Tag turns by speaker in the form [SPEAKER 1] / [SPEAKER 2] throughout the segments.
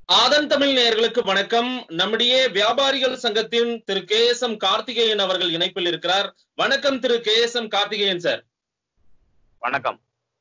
[SPEAKER 1] ஆதன் தமிழ் நேயர்களுக்கு வணக்கம் நம்முடைய வியாபாரிகள் சங்கத்தின் திரு கே எஸ் எம் கார்த்திகேயன் அவர்கள் இணைப்பில் இருக்கிறார் வணக்கம் திரு K S M Karthikeyan sir
[SPEAKER 2] வணக்கம்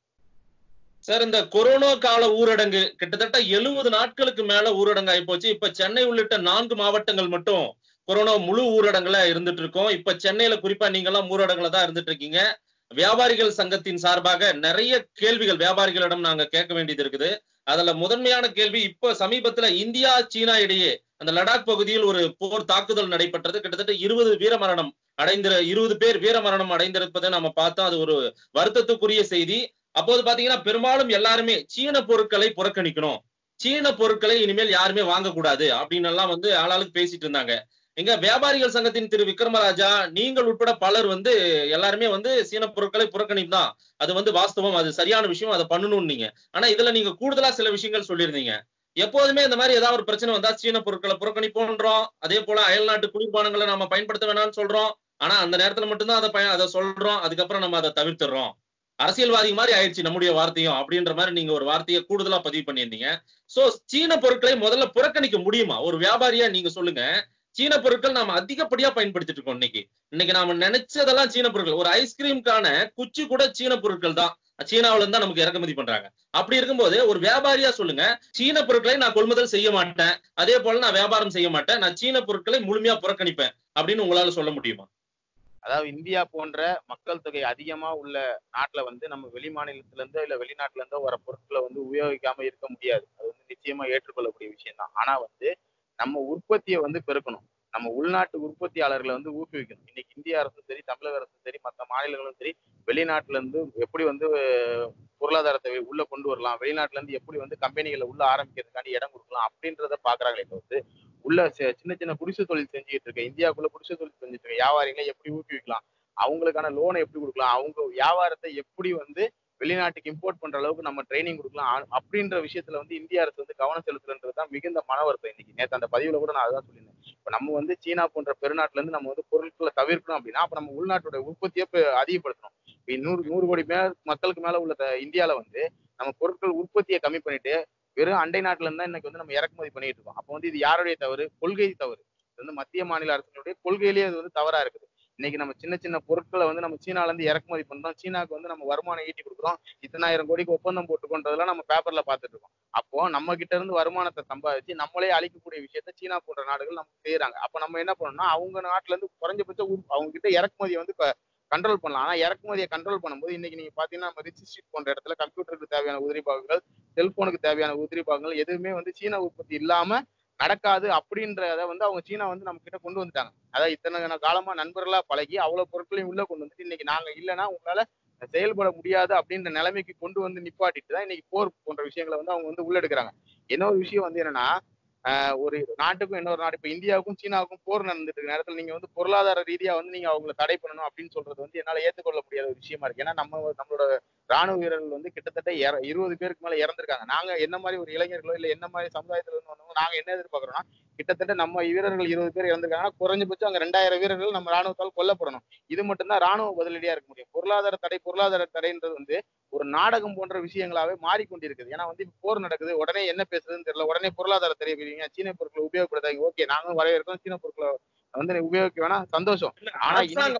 [SPEAKER 1] சார் இந்த கொரோனா கால ஊரடங்கு கிட்டத்தட்ட எழுபது நாட்களுக்கு மேல ஊரடங்கு ஆயிப்போச்சு இப்ப சென்னை உள்ளிட்ட நான்கு மாவட்டங்கள் மட்டும் கொரோனா முழு ஊரடங்குல இருந்துட்டு இருக்கோம் இப்ப சென்னையில குறிப்பா நீங்க எல்லாம் ஊரடங்குல தான் இருந்துட்டு இருக்கீங்க வியாபாரிகள் சங்கத்தின் சார்பாக நிறைய கேள்விகள் வியாபாரிகளிடம் நாங்க கேட்க வேண்டியது இருக்குது அதுல முதன்மையான கேள்வி இப்ப சமீபத்துல இந்தியா சீனா இடையே அந்த லடாக் பகுதியில் ஒரு போர் தாக்குதல் நடைபெற்றது கிட்டத்தட்ட இருபது வீரமரணம் அடைந்திர இருபது பேர் வீரமரணம் அடைந்திருப்பதை நம்ம பார்த்தோம் அது ஒரு வருத்தத்துக்குரிய செய்தி அப்போது பாத்தீங்கன்னா பெரும்பாலும் எல்லாருமே சீன பொருட்களை புறக்கணிக்கணும் சீன பொருட்களை இனிமேல் யாருமே வாங்கக்கூடாது அப்படின்னு எல்லாம் வந்து ஆளாளுக்கு பேசிட்டு இருந்தாங்க எங்க வியாபாரிகள் சங்கத்தின் திரு விக்ரமராஜா நீங்கள் உட்பட பலர் வந்து எல்லாருமே வந்து சீன பொருட்களை புறக்கணிப்புதான் அது வந்து வாஸ்தவம் அது சரியான விஷயம் அதை பண்ணணும்னு நீங்க ஆனா இதுல நீங்க கூடுதலா சில விஷயங்கள் சொல்லியிருந்தீங்க எப்போதுமே இந்த மாதிரி ஏதாவது ஒரு பிரச்சனை வந்தா சீன பொருட்களை புறக்கணிப்போன்றோம் அதே போல அயல்நாட்டு குளிர்பானங்களை நம்ம பயன்படுத்த வேணாம்னு சொல்றோம் ஆனா அந்த நேரத்துல மட்டும்தான் அதை பய அதை சொல்றோம் அதுக்கப்புறம் நம்ம அதை தவிர்த்துறோம் அரசியல்வாதி மாதிரி ஆயிடுச்சு நம்முடைய வார்த்தையும் அப்படின்ற மாதிரி நீங்க ஒரு வார்த்தையை கூடுதலா பதிவு பண்ணியிருந்தீங்க சோ சீன பொருட்களை முதல்ல புறக்கணிக்க முடியுமா ஒரு வியாபாரியா நீங்க சொல்லுங்க சீன பொருட்கள் நாம அதிகப்படியா பயன்படுத்திட்டு இருக்கோம் இன்னைக்கு இன்னைக்கு நாம நினைச்சதெல்லாம் சீன பொருட்கள் ஒரு ஐஸ்கிரீம்கான குச்சி கூட சீன பொருட்கள் தான் சீனாவில இருந்து தான் நமக்கு இறக்குமதி பண்றாங்க அப்படி இருக்கும்போது ஒரு வியாபாரியா சொல்லுங்க சீன பொருட்களை நான் கொள்முதல் செய்ய மாட்டேன் அதே போல நான் வியாபாரம் செய்ய மாட்டேன் நான் சீன பொருட்களை முழுமையா புறக்கணிப்பேன் அப்படின்னு உங்களால சொல்ல முடியுமா
[SPEAKER 2] அதாவது இந்தியா போன்ற மக்கள் தொகை அதிகமா உள்ள நாட்டுல வந்து நம்ம வெளி மாநிலத்துல இருந்தோ இல்ல வெளிநாட்டுல இருந்தோ வர பொருட்களை வந்து உபயோகிக்காம இருக்க முடியாது அது வந்து நிச்சயமா ஏற்றுக்கொள்ளக்கூடிய விஷயம் தான் ஆனா வந்து நம்ம உற்பத்தியை வந்து பெருக்கணும் நம்ம உள்நாட்டு உற்பத்தியாளர்களை வந்து ஊக்குவிக்கணும் இன்னைக்கு இந்திய அரசும் சரி தமிழக அரசும் சரி மற்ற மாநிலங்களும் சரி வெளிநாட்டுல இருந்து எப்படி வந்து பொருளாதாரத்தை உள்ள கொண்டு வரலாம் வெளிநாட்டுல இருந்து எப்படி வந்து கம்பெனிகளை உள்ள ஆரம்பிக்கிறதுக்காண்டி இடம் கொடுக்கலாம் அப்படின்றத பாக்குறாங்களே தவிர்த்து உள்ள சின்ன சின்ன குடிசை தொழில் செஞ்சுட்டு இருக்க இந்தியாவுக்குள்ள குடிசை தொழில் செஞ்சுட்டு இருக்க வியாபாரிகளை எப்படி ஊக்குவிக்கலாம் அவங்களுக்கான லோனை எப்படி கொடுக்கலாம் அவங்க வியாபாரத்தை எப்படி வந்து வெளிநாட்டுக்கு இம்போர்ட் பண்ற அளவுக்கு நம்ம ட்ரைனிங் கொடுக்கலாம் அப்படின்ற விஷயத்துல வந்து இந்திய அரசு வந்து கவனம் செலுத்துறது தான் மிகுந்த மன வருத்தம் இன்னைக்கு நேற்று அந்த பதிவுல கூட நான் அதான் சொல்லியிருந்தேன் இப்ப நம்ம வந்து சீனா போன்ற பெருநாட்டுல இருந்து நம்ம வந்து பொருட்களை தவிர்க்கணும் அப்படின்னா அப்ப நம்ம உள்நாட்டோட உற்பத்தியை அதிகப்படுத்தணும் இப்ப நூறு நூறு கோடி மேல மக்களுக்கு மேல உள்ள இந்தியால வந்து நம்ம பொருட்கள் உற்பத்தியை கம்மி பண்ணிட்டு வெறும் அண்டை நாட்டுல இருந்தா இன்னைக்கு வந்து நம்ம இறக்குமதி பண்ணிட்டு இருக்கோம் அப்போ வந்து இது யாருடைய தவறு கொள்கை தவறு இது வந்து மத்திய மாநில அரசுடைய கொள்கையிலேயே அது வந்து தவறா இருக்குது இன்னைக்கு நம்ம சின்ன சின்ன பொருட்களை வந்து நம்ம சீனால இருந்து இறக்குமதி பண்றோம் சீனாக்கு வந்து நம்ம வருமானம் ஈட்டி கொடுக்குறோம் இத்தனாயிரம் கோடிக்கு ஒப்பந்தம் போட்டுக்கொண்டதெல்லாம் நம்ம பேப்பர்ல பாத்துட்டு இருக்கோம் அப்போ நம்ம கிட்ட இருந்து வருமானத்தை சம்பாதிச்சு நம்மளே அழிக்கக்கூடிய விஷயத்த சீனா போன்ற நாடுகள் நமக்கு செய்யறாங்க அப்ப நம்ம என்ன பண்ணணும்னா அவங்க நாட்டுல இருந்து குறைஞ்சபட்ச அவங்க கிட்ட இறக்குமதியை வந்து கண்ட்ரோல் பண்ணலாம் ஆனா இறக்குமதியை கண்ட்ரோல் பண்ணும்போது இன்னைக்கு நீங்க பாத்தீங்கன்னா நம்ம ரிச் ஸ்ட்ரீட் போன்ற இடத்துல கம்ப்யூட்டருக்கு தேவையான உதிரி பாகங்கள் செல்போனுக்கு தேவையான உதிரி பாகங்கள் எதுவுமே வந்து சீன உற்பத்தி இல்லாம நடக்காது அப்படின்றத வந்து அவங்க சீனா வந்து நம்ம கிட்ட கொண்டு வந்துட்டாங்க அதாவது இத்தனை காலமா நண்பர்களா பழகி அவ்வளவு பொருட்களையும் உள்ள கொண்டு வந்துட்டு இன்னைக்கு நாங்க இல்லைன்னா உங்களால செயல்பட முடியாது அப்படின்ற நிலைமைக்கு கொண்டு வந்து நிப்பாட்டிட்டு தான் இன்னைக்கு போர் போன்ற விஷயங்களை வந்து அவங்க வந்து உள்ளெடுக்கிறாங்க இன்னொரு விஷயம் வந்து என்னன்னா ஒரு நாட்டுக்கும் இன்னொரு நாடு இப்ப இந்தியாவுக்கும் சீனாவுக்கும் போர் நடந்துட்டு இருக்க நேரத்துல நீங்க வந்து பொருளாதார ரீதியா வந்து நீங்க அவங்களை தடை பண்ணணும் அப்படின்னு சொல்றது வந்து என்னால ஏற்றுக்கொள்ள முடியாத ஒரு விஷயமா இருக்கு ஏன்னா நம்ம நம்மளோட ராணுவ வீரர்கள் வந்து கிட்டத்தட்ட இருபது பேருக்கு மேல இறந்திருக்காங்க நாங்க என்ன மாதிரி ஒரு இளைஞர்களோ இல்ல என்ன மாதிரி சமுதாயத்துல இருந்து வந்தவங்க நாங்க என்ன எதிர்பார்க்கறோம்னா கிட்டத்தட்ட நம்ம வீரர்கள் இருபது பேர் இறந்திருக்காங்கன்னா குறைஞ்சபட்சம் அங்க ரெண்டாயிரம் வீரர்கள் நம்ம ராணுவத்தால் கொல்லப்படணும் இது மட்டும்தான் ராணுவ பதிலடியா இருக்க முடியும் பொருளாதார தடை பொருளாதார தடைன்றது வந்து ஒரு நாடகம் போன்ற விஷயங்களாவே மாறிக்கொண்டிருக்குது ஏன்னா வந்து இப்போ போர் நடக்குது உடனே என்ன பேசுறதுன்னு தெரியல உடனே பொருளாதார தடை பிரிவீங்க சீன பொருட்களை உபயோகப்படுத்தாங்க ஓகே நாங்களும் வரவேற்கிறோம் சீன பொருட்களை வந்து உபயோகிக்க வேணா சந்தோஷம் ஆனா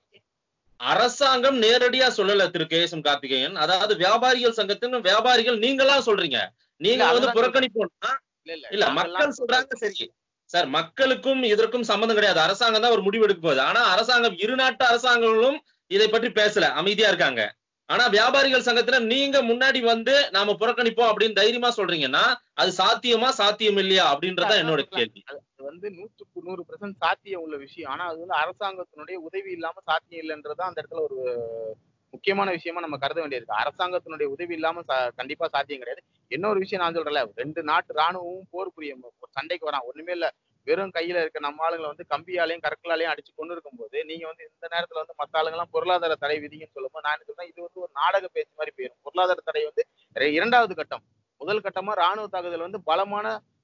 [SPEAKER 1] அரசாங்கம் நேரடியா சொல்லல திரு கே எஸ் எம் கார்த்திகேயன் அதாவது வியாபாரிகள் சங்கத்தின் வியாபாரிகள் நீங்களா சொல்றீங்க நீங்க வந்து புறக்கணிப்போம்னா இல்ல மக்கள் சொல்றாங்க சரி சார் மக்களுக்கும் இதற்கும் சம்பந்தம் கிடையாது அரசாங்கம் தான் ஒரு முடிவு எடுக்க போகுது ஆனா அரசாங்கம் இரு நாட்டு அரசாங்கங்களும் இதை பற்றி பேசல அமைதியா இருக்காங்க ஆனா வியாபாரிகள் சங்கத்துல நீங்க முன்னாடி வந்து நாம புறக்கணிப்போம் அப்படின்னு தைரியமா சொல்றீங்கன்னா அது சாத்தியமா சாத்தியம் இல்லையா அப்படின்றத என்னோட கேள்வி
[SPEAKER 2] அது வந்து நூற்றுக்கு நூறு பெர்சன்ட் சாத்தியம் உள்ள விஷயம் ஆனா அது வந்து அரசாங்கத்தினுடைய உதவி இல்லாம சாத்தியம் இல்லைன்றது அந்த இடத்துல ஒரு முக்கியமான விஷயமா நம்ம கருத வேண்டியிருக்கு அரசாங்கத்தினுடைய உதவி இல்லாம கண்டிப்பா சாத்தியம் கிடையாது இன்னொரு விஷயம் நான் சொல்றேன்ல ரெண்டு நாட்டு ராணுவமும் போர் புரிய சண்டைக்கு வரான் ஒண்ணுமே இல்ல வெறும் கையில இருக்க நம்ம ஆளுங்களை வந்து கம்பியாலையும் கற்களாலையும் அடிச்சு கொண்டு இருக்கும் போது நீங்க வந்து இந்த நேரத்துல வந்து மத்த ஆளுங்க எல்லாம் பொருளாதார தடை விதிங்கன்னு சொல்லும்போது நான் என்ன சொல்றேன் இது வந்து ஒரு நாடக பேச்சு மாதிரி போயிடும் பொருளாதார தடை வந்து இரண்டாவது கட்டம் முதல் கட்டமா ராணுவ தாக்குதல் வந்து பலமான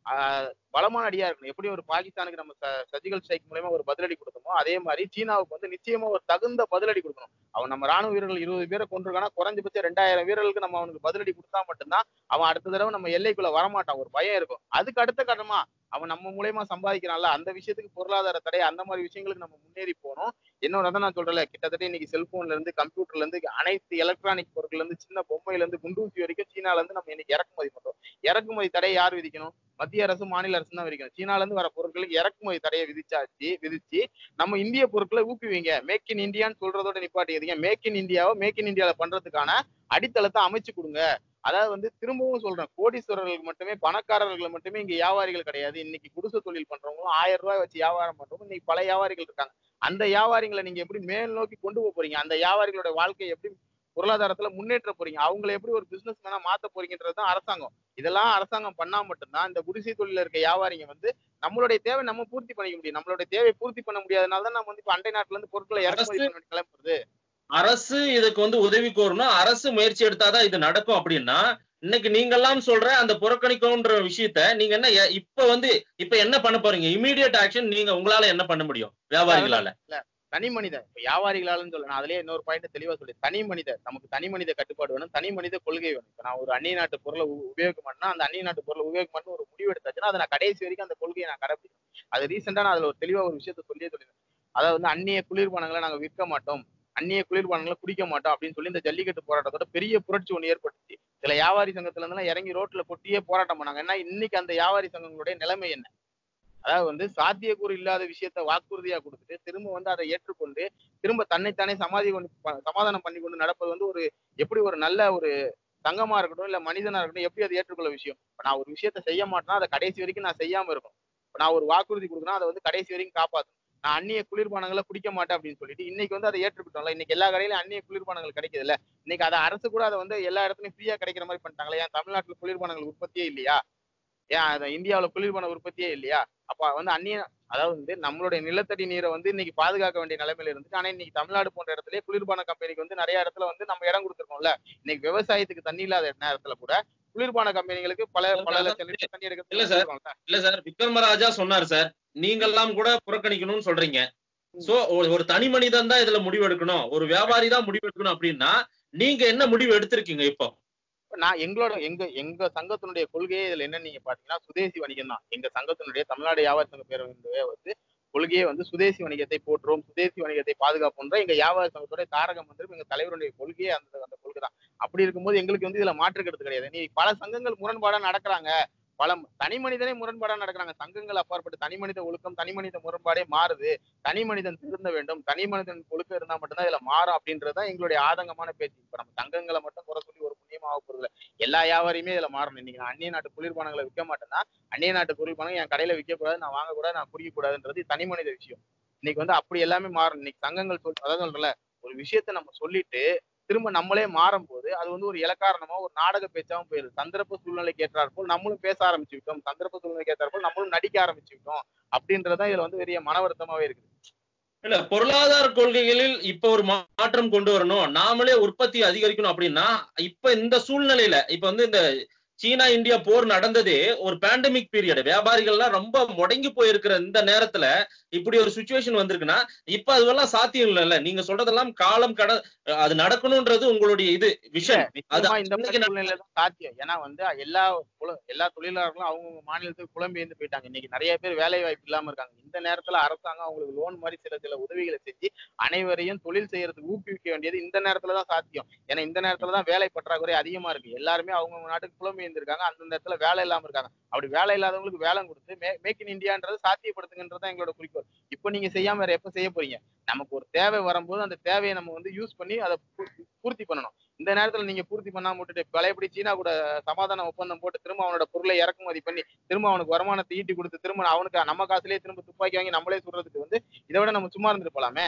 [SPEAKER 2] ஆஹ் பலமான அடியா இருக்கணும் எப்படி ஒரு பாகிஸ்தானுக்கு நம்ம சர்ஜிக்கல் ஸ்ட்ரைக் மூலயமா ஒரு பதிலடி கொடுத்தோமோ அதே மாதிரி சீனாவுக்கு வந்து நிச்சயமா ஒரு தகுந்த பதிலடி கொடுக்கணும் அவன் நம்ம ராணுவ வீரர்கள் இருபது பேரை கொண்டிருக்கானா குறைஞ்சபட்சம் ரெண்டாயிரம் வீரர்களுக்கு நம்ம அவனுக்கு பதிலடி கொடுத்தா மட்டும்தான் அவன் அடுத்த தடவை நம்ம எல்லைக்குள்ள வரமாட்டான் ஒரு பயம் இருக்கும் அதுக்கு அடுத்த கட்டமா அவன் நம்ம மூலயமா சம்பாதிக்கிறான்ல அந்த விஷயத்துக்கு பொருளாதார தடை அந்த மாதிரி விஷயங்களுக்கு நம்ம முன்னேறி போகணும் இன்னொரு அதான் நான் சொல்றேன் கிட்டத்தட்ட இன்னைக்கு செல்போன்ல இருந்து கம்ப்யூட்டர்ல இருந்து அனைத்து எலக்ட்ரானிக் பொருட்கள்ல இருந்து சின்ன பொம்மையில இருந்து குண்டூசி வரைக்கும் சீனால இருந்து நம்ம இன்னைக்கு இறக்குமதி பண்றோம் இறக்குமதி தடை யார் விதிக்கணும் மத்திய அரசு மாநில அரசு தான் விதிக்கணும் சீனால இருந்து வர பொருட்களுக்கு இறக்குமதி தடையை விதிச்சாச்சு விதிச்சு நம்ம இந்திய பொருட்களை ஊக்குவிங்க மேக் இன் இந்தியான்னு சொல்றதோட நிப்பாட்டிக்கிறீங்க மேக் இன் இந்தியாவை மேக் இன் இந்தியால பண்றதுக்கான அடித்தளத்தை அமைச்சு கொடுங்க அதாவது வந்து திரும்பவும் சொல்றேன் கோடீஸ்வரர்களுக்கு மட்டுமே பணக்காரர்கள் மட்டுமே இங்க வியாபாரிகள் கிடையாது இன்னைக்கு குடிசை தொழில் பண்றவங்களும் ஆயிரம் ரூபாய் வச்சு வியாபாரம் பண்றவங்க இன்னைக்கு பல வியாபாரிகள் இருக்காங்க அந்த வியாபாரிகளை நீங்க எப்படி மேல் நோக்கி கொண்டு போக போறீங்க அந்த வியாபாரிகளோட வாழ்க்கையை எப்படி பொருளாதாரத்துல முன்னேற்ற போறீங்க அவங்களை எப்படி ஒரு பிசினஸ் மேனா மாத்த போறீங்கன்றது தான் அரசாங்கம் இதெல்லாம் அரசாங்கம் பண்ணா மட்டும்தான் இந்த குடிசை தொழில இருக்க வியாபாரிங்க வந்து நம்மளுடைய தேவை நம்ம பூர்த்தி பண்ணிக்க முடியும் நம்மளுடைய தேவை பூர்த்தி பண்ண முடியாதனால தான் நம்ம வந்து இப்ப அண்டை நாட்டுல இருந்து பொருட்களை இறக்குமதி
[SPEAKER 1] அரசு-
[SPEAKER 2] பண்ண கிளம்புறது
[SPEAKER 1] அரசு இதுக்கு வந்து உதவி கோரணும் அரசு முயற்சி எடுத்தாதான் இது நடக்கும் அப்படின்னா இன்னைக்கு நீங்கெல்லாம் சொல்ற அந்த புறக்கணிக்கணுன்ற விஷயத்த நீங்க என்ன எ- இப்ப வந்து இப்ப என்ன பண்ண போறீங்க இமீடியட் ஆக்ஷன் நீங்க உங்களால என்ன பண்ண முடியும் வியாபாரிகளால
[SPEAKER 2] தனி மனித இப்ப வியாபாரிகளாலும் சொல்லணும் அதுலயே இன்னொரு பாயிண்ட் தெளிவா சொல்லி தனி மனித நமக்கு தனி மனித கட்டுப்பாடு வேணும் தனி மனித கொள்கை வேணும் இப்ப நான் ஒரு அந்நிய நாட்டு பொருளை உ- உபயோகம் பண்ணா அந்த அந்நிய நாட்டு பொருளை உபயோகம் பண்ண ஒரு முடிவு எடுத்தாச்சுன்னா அதை நான் கடைசி வரைக்கும் அந்த கொள்கையை நான் கடைபிடிக்கணும் அது ரீசெண்டா நான் அதுல ஒரு தெளிவா ஒரு விஷயத்த சொல்லியே சொல்லியிருந்தேன் அதாவது வந்து அந்நிய குளிர்பானங்களை நாங்க விற்க மாட்டோம் அந்நிய குளிர்பானங்களை குடிக்க மாட்டோம் அப்படின்னு சொல்லி இந்த ஜல்லிக்கட்டு போராட்டத்தோட பெரிய புரட்சி ஒண்ணு ஏற்பட்டுச்சு சில வியாபாரி சங்கத்துல இருந்து இறங்கி ரோட்ல கொட்டியே போராட்டம் பண்ணாங்க ஏன்னா இன்னைக்கு அந்த வியாபாரி சங்கங்களுடைய நிலைமை என்ன அதாவது வந்து சாத்தியக்கூறு இல்லாத விஷயத்த வாக்குறுதியா கொடுத்துட்டு திரும்ப வந்து அதை ஏற்றுக்கொண்டு திரும்ப தன்னைத்தானே சமாதி கொண்டு ப- சமாதானம் பண்ணி கொண்டு நடப்பது வந்து ஒரு எப்படி ஒரு நல்ல ஒரு தங்கமா இருக்கட்டும் இல்ல மனிதனா இருக்கட்டும் எப்படி அதை ஏற்றுக்கொள்ள விஷயம் இப்ப நான் ஒரு விஷயத்த செய்ய மாட்டேன்னா அதை கடைசி வரைக்கும் நான் செய்யாம இருக்கணும் இப்ப நான் ஒரு வாக்குறுதி கொடுக்குறேன் அதை வந்து கடைசி வரைக்கும் காப்பாற்றணும் நான் அந்நிய குளிர்பானங்களை குடிக்க மாட்டேன் அப்படின்னு சொல்லிட்டு இன்னைக்கு வந்து அதை ஏற்றுக்கிட்டோம்ல இன்னைக்கு எல்லா கடையிலும் அந்நிய குளிர்பானங்கள் கிடைக்குது இல்ல இன்னைக்கு அதை அரசு கூட அதை வந்து எல்லா இடத்துலயும் ஃப்ரீயா கிடைக்கிற மாதிரி பண்ணிட்டாங்களே ஏன் தமிழ்நாட்டுல குளிர்பானங்கள் உற்பத்தியே இல்லையா ஏன் அது இந்தியாவுல குளிர்பான உற்பத்தியே இல்லையா அப்ப வந்து அந்நிய அதாவது வந்து நம்மளுடைய நிலத்தடி நீரை வந்து இன்னைக்கு பாதுகாக்க வேண்டிய நிலைமையில இருந்துச்சு ஆனா இன்னைக்கு தமிழ்நாடு போன்ற இடத்துல குளிர்பான கம்பெனிக்கு வந்து நிறைய இடத்துல வந்து நம்ம இடம் கொடுத்துருக்கோம்ல இன்னைக்கு விவசாயத்துக்கு தண்ணி இல்லாத நேரத்துல கூட குளிர்பான கம்பெனிகளுக்கு பல பல லட்சம் லிட்டர் தண்ணி எடுக்க
[SPEAKER 1] இல்ல சார். இல்ல சார் விக்ரமராஜா சொன்னார் சார் நீங்கெல்லாம் கூட புறக்கணிக்கணும்னு சொல்றீங்க சோ ஒரு தனி மனிதன் தான் இதுல முடிவு எடுக்கணும் ஒரு வியாபாரி தான் முடிவு எடுக்கணும் அப்படின்னா நீங்க என்ன முடிவு எடுத்திருக்கீங்க இப்போ
[SPEAKER 2] நான் எங்களோட எங்க எங்க சங்கத்தினுடைய கொள்கையே இதுல என்ன நீங்க பாத்தீங்கன்னா சுதேசி வணிகம் தான் எங்க சங்கத்தினுடைய தமிழ்நாடு வியாபார சங்க பேரவையினுடைய வந்து கொள்கையே வந்து சுதேசி வணிகத்தை போற்றுவோம் சுதேசி வணிகத்தை பாதுகாப்புன்ற எங்க வியாபார சங்கத்துடைய தாரக மந்திரம் எங்க தலைவருடைய கொள்கையே அந்த அந்த கொள்கை தான் அப்படி இருக்கும்போது எங்களுக்கு வந்து இதுல மாற்றுக்கிறது கிடையாது நீ பல சங்கங்கள் முரண்பாடா நடக்கிறாங்க பல தனி மனிதனே முரண்பாடா நடக்கிறாங்க சங்கங்கள் அப்பாற்பட்டு தனி மனித ஒழுக்கம் தனி மனித முரண்பாடே மாறுது தனி மனிதன் திருந்த வேண்டும் தனி மனிதன் ஒழுக்கம் இருந்தா மட்டும்தான் இதுல மாறும் அப்படின்றதுதான் எங்களுடைய ஆதங்கமான பேச்சு இப்ப நம்ம சங்கங்களை மட்டும் குறை சொல்லி ஒரு புண்ணியமா ஆக போறது இல்ல. எல்லா வியாபாரியுமே இதுல மாறணும் இன்னைக்கு நான் அந்நிய நாட்டு குளிர்பானங்களை விற்க மாட்டேன்னா அந்நிய நாட்டு குளிர்பானம் என் கடையில விற்க கூடாது நான் வாங்கக்கூடாது நான் குடிக்க கூடாதுன்றது தனி மனித விஷயம் இன்னைக்கு வந்து அப்படி எல்லாமே மாறணும் இன்னைக்கு சங்கங்கள் சொல் அதாவது சொல்றல ஒரு விஷயத்த நம்ம சொல்லிட்டு திரும்ப நம்மளே மாறும்போது அது வந்து ஒரு இலக்காரணமா ஒரு நாடக பேச்சாவும் போயிருது சந்தர்ப்ப சூழ்நிலைக்கு ஏற்றாற் போல் நம்மளும் பேச ஆரம்பிச்சு விட்டோம் சந்தர்ப்ப சூழ்நிலைக்கு ஏற்றாற் போல் நம்மளும் நடிக்க ஆரம்பிச்சு விட்டோம் அப்படின்றதுதான் இதுல வந்து பெரிய மன வருத்தமாவே இருக்குது
[SPEAKER 1] இல்ல பொருளாதார கொள்கைகளில் இப்ப ஒரு மாற்றம் கொண்டு வரணும் நாமளே உற்பத்தி அதிகரிக்கணும் அப்படின்னா இப்ப இந்த சூழ்நிலையில இப்ப வந்து இந்த சீனா இந்தியா போர் நடந்ததே ஒரு பேண்டமிக் பீரியட் வியாபாரிகள்லாம் ரொம்ப முடங்கி போயிருக்கிற இந்த நேரத்துல இப்படி ஒரு சுச்சுவேஷன் வந்திருக்குன்னா இப்ப அதுவெல்லாம் சாத்தியம் இல்லைல்ல நீங்க சொல்றதெல்லாம் காலம் கட அது நடக்கணும்ன்றது உங்களுடைய இது விஷன் அது
[SPEAKER 2] நிச்சயமா இந்த மாதிரி
[SPEAKER 1] இன்னைக்கு
[SPEAKER 2] சூழ்நிலை தான் சாத்தியம் ஏன்னா வந்து எல்லா புல- எல்லா தொழிலாளர்களும் அவங்கவுங்க மாநிலத்துக்கு புலம்பெயர்ந்து போயிட்டாங்க இன்னைக்கு நிறைய பேர் வேலை வாய்ப்பு இல்லாம இருக்காங்க இந்த நேரத்துல அரசாங்கம் அவங்களுக்கு லோன் மாதிரி சில சில உதவிகளை செஞ்சு அனைவரையும் தொழில் செய்யறதுக்கு ஊக்குவிக்க வேண்டியது இந்த நேரத்துல தான் சாத்தியம் ஏன்னா இந்த நேரத்துல தான் வேலை பற்றாக்குறை அதிகமா இருக்கு எல்லாருமே அவங்கவுங்க நாட்டுக்கு புலம்பெயர்ந்திருக்காங்க அந்த நேரத்துல வேலை இல்லாம இருக்காங்க அப்படி வேலை இல்லாதவங்களுக்கு வேலை கொடுத்து மேக் இன் இந்தியான்றது சாத்தியப்படுத்துங்கன்றது தான் எங்களோட குறிக்கோள் இப்போ நீங்க செய்யாம வேற எப்ப செய்ய போறீங்க நமக்கு ஒரு தேவை வரும்போது அந்த தேவையை நம்ம வந்து யூஸ் பண்ணி அதை பூர்த்தி- பூர்த்தி பண்ணணும் இந்த நேரத்துல நீங்க பூர்த்தி பண்ணாம விட்டுட்டு பழையபடி சீனா கூட சமாதான ஒப்பந்தம் போட்டு திரும்ப அவனோட பொருளை இறக்குமதி பண்ணி திரும்ப அவனுக்கு வருமானத்தை ஈட்டி கொடுத்து திரும்ப அவனுக்கு நம்ம காசுலயே திரும்ப துப்பாக்கி வாங்கி நம்மளே சுடுறதுக்கு வந்து இதை விட நம்ம சும்மா இருந்துட்டு போலாமே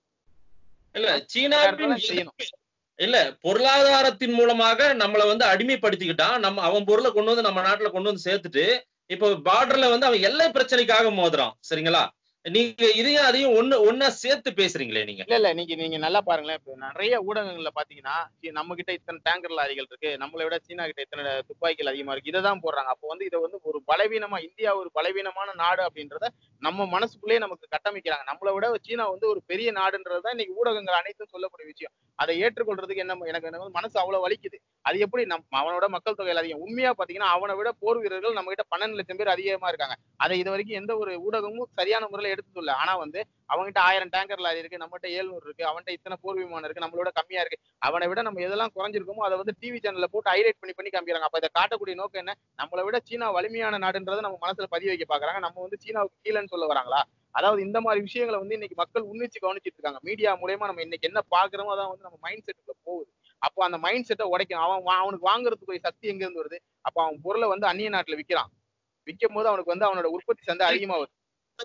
[SPEAKER 1] இல்ல
[SPEAKER 2] இந்த
[SPEAKER 1] சீனாவின்
[SPEAKER 2] நேரத்துல செய்யணும்
[SPEAKER 1] இல்ல பொருளாதாரத்தின் மூலமாக நம்மள வந்து அடிமைப்படுத்திக்கிட்டான் நம்ம அவன் பொருளை கொண்டு வந்து நம்ம நாட்டுல கொண்டு வந்து சேர்த்துட்டு இப்போ பார்டர்ல வந்து அவன் எல்லை பிரச்சனைக்காக மோதுறான் சரிங்களா நீங்க இதையும் அதையும் ஒண்ணு ஒன்னா சேர்த்து பேசுறீங்களே நீங்க
[SPEAKER 2] இல்ல இல்ல நீங்க நீங்க நல்லா பாருங்களேன் இப்ப நிறைய ஊடகங்கள்ல பாத்தீங்கன்னா சி- நம்ம கிட்ட இத்தனை டேங்கர் லாரிகள் இருக்கு நம்மளை விட சீனா கிட்ட இத்தனை துப்பாக்கிகள் அதிகமா இருக்கு இதை தான் போடுறாங்க அப்போ வந்து இதை வந்து ஒரு பலவீனமா இந்தியா ஒரு பலவீனமான நாடு அப்படின்றத நம்ம மனசுக்குள்ளேயே நமக்கு கட்டமைக்கிறாங்க நம்மளை விட சீனா வந்து ஒரு பெரிய நாடுன்றது தான் இன்னைக்கு ஊடகங்கள் அனைத்தும் சொல்லக்கூடிய விஷயம் அதை ஏற்றுக்கொள்றதுக்கு என்ன எனக்கு எனக்கு வந்து மனசு அவ்வளவு வலிக்குது அது எப்படி நம் அவனோட மக்கள் தொகையில் அதிகம் உண்மையா பாத்தீங்கன்னா அவனை விட போர் வீரர்கள் நம்ம கிட்ட பன்னெண்டு லட்சம் பேர் அதிகமா இருக்காங்க அதை இது வரைக்கும் எந்த ஒரு ஊடகமும் சரியான முறையில எடுத்து சொல்ல ஆனா வந்து அவன்கிட்ட ஆயிரம் டேங்கர் லாரி இருக்கு நம்மகிட்ட ஏழ்நூறு இருக்கு அவன்கிட்ட இத்தனை போர் விமானம் இருக்கு நம்மளோட கம்மியா இருக்கு அவனை விட நம்ம எதெல்லாம் குறைஞ்சிருக்கோமோ அதை வந்து டிவி சேனல்ல போட்டு ஹைலைட் பண்ணி பண்ணி காமிக்கிறாங்க அப்ப இதை காட்டக்கூடிய நோக்கம் என்ன நம்மளை விட சீனா வலிமையான நாடுன்றதை நம்ம மனசுல பதிய வைக்க பாக்குறாங்க நம்ம வந்து சீனாவுக்கு கீழேன்னு சொல்ல வராங்களா அதாவது இந்த மாதிரி விஷயங்களை வந்து இன்னைக்கு மக்கள் உன்னிச்சு கவனிச்சிட்டு இருக்காங்க மீடியா மூலயமா நம்ம இன்னைக்கு என்ன பாக்குறோமோ அதான் வந்து நம்ம மைண்ட் செட்டுக்குள்ள போகுது அப்போ அந்த மைண்ட் செட்டை உடைக்கணும் அவன் வா- அவனுக்கு வாங்குறதுக்கு சக்தி எங்க இருந்து வருது அப்ப அவன் பொருளை வந்து அந்நிய நாட்டுல விக்கிறான் விற்கும் போது அவனுக்கு வந்து அவனோட உற்பத்தி சந்தை அதிகமா வருது